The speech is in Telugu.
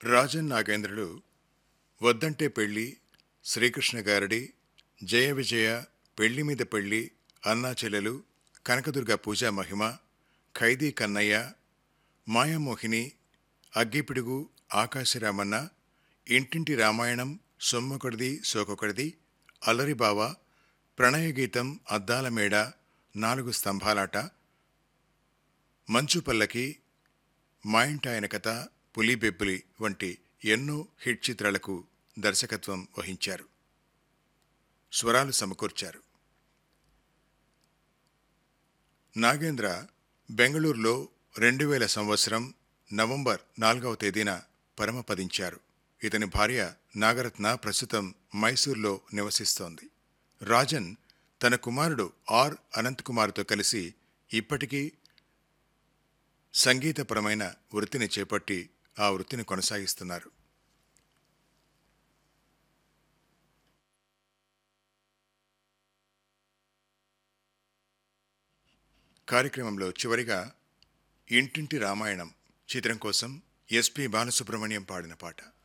రాజన్ నాగేంద్రులు వద్దంటే పెళ్లి శ్రీకృష్ణ గారడి జయ విజయ పెళ్లి మీద పెళ్లి అన్నా చెల్లెలు కనకదుర్గ పూజా మహిమ ఖైదీ కన్నయ్య మాయామోహిని అగ్గిపిడుగు ఆకాశరామన్న ఇంటింటి రామాయణం సొమ్మొకటిది సోకొకటిది అల్లరిబావ ప్రణయగీతం అద్దాల మేడ నాలుగు స్తంభాలాట మంచు పల్లకి మా ఇంటాయన కథ పులి బెబ్బులి వంటి ఎన్నో హిట్ చిత్రాలకు దర్శకత్వం వహించారు స్వరాలు సమకూర్చారు నాగేంద్ర బెంగళూరులో రెండు వేల సంవత్సరం నవంబర్ నాలుగవ తేదీన పరమపదించారు ఇతని భార్య నాగరత్న ప్రస్తుతం మైసూర్లో నివసిస్తోంది రాజన్ తన కుమారుడు ఆర్ అనంతకుమార్తో కలిసి ఇప్పటికీ సంగీతపరమైన వృత్తిని చేపట్టి ఆ వృత్తిని కొనసాగిస్తున్నారు కార్యక్రమంలో చివరిగా ఇంటింటి రామాయణం చిత్రం కోసం ఎస్పి బాలసుబ్రహ్మణ్యం పాడిన పాట